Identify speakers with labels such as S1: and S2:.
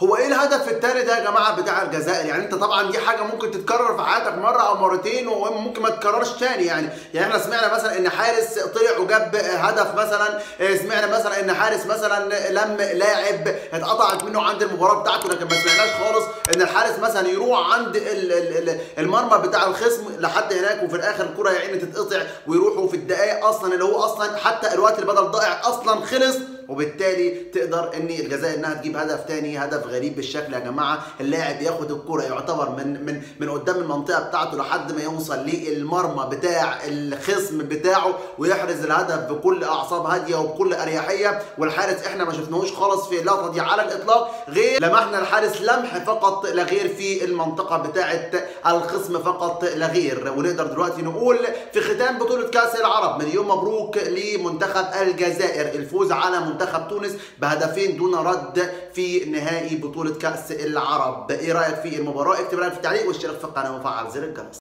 S1: هو ايه الهدف التاني ده يا جماعه بتاع الجزائر يعني انت طبعا دي حاجه ممكن تتكرر في حياتك مره او مرتين وممكن ما تتكررش تاني يعني يعني احنا سمعنا مثلا ان حارس طلع وجاب هدف مثلا سمعنا مثلا ان حارس مثلا لم لاعب اتقطعت منه عند المباراه بتاعته لكن ما سمعناش خالص ان الحارس مثلا يروح عند ال- ال- ال- المرمى بتاع الخصم لحد هناك وفي الاخر الكره يا عيني تتقطع ويروحوا في الدقائق اصلا اللي هو اصلا حتى الوقت البدل ضائع اصلا خلص وبالتالي تقدر ان الجزائر انها تجيب هدف تاني هدف غريب بالشكل يا جماعه اللاعب ياخد الكره يعتبر من من من قدام المنطقه بتاعته لحد ما يوصل للمرمى بتاع الخصم بتاعه ويحرز الهدف بكل اعصاب هاديه وبكل اريحيه والحارس احنا ما شفناهوش خالص في اللقطه دي على الاطلاق غير لمحنا الحارس لمح فقط لا غير في المنطقه بتاعه الخصم فقط لا غير ونقدر دلوقتي نقول في ختام بطوله كاس العرب مليون مبروك لمنتخب الجزائر الفوز على منتخب تونس بهدفين دون رد في نهائي بطوله كاس العرب ايه رايك في المباراه اكتب رايك في التعليق واشترك في القناه وفعل زر الجرس